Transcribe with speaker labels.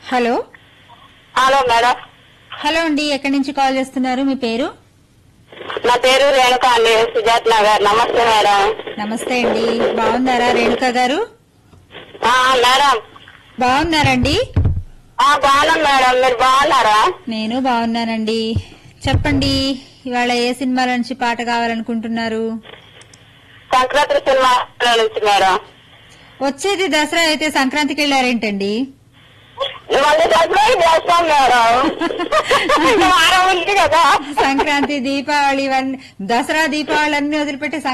Speaker 1: hello
Speaker 2: hello madam
Speaker 1: hello అండి ఎక్కడి నుంచి కాల్ చేస్తున్నారు మీ పేరు
Speaker 2: నా పేరు రేణుక అండి సుజాత్ నగర్ నమస్తే మేడం
Speaker 1: నమస్తే అండి బాగున్నారా రేణుక గారు
Speaker 2: ఆ, మేడం
Speaker 1: బాగున్నారండి
Speaker 2: ఆ, బాగున్నాం మేడం మీరు బాగున్నారా
Speaker 1: నేను బాగున్నానండి చెప్పండి ఇవాళ ఏ సినిమాల నుంచి పాట కావాలనుకుంటున్నారు
Speaker 2: సంక్రాంతి సినిమా నుంచి మేడం
Speaker 1: వచ్చేది దసరా అయితే సంక్రాంతికి వెళ్ళారేంటండి
Speaker 2: మళ్ళీ దగ్గర చేస్తాం మేడం ఇంకా వారం ఉంది కదా
Speaker 1: సంక్రాంతి దీపావళి ఇవన్నీ దసరా దీపావళి అన్ని వదిలిపెట్టి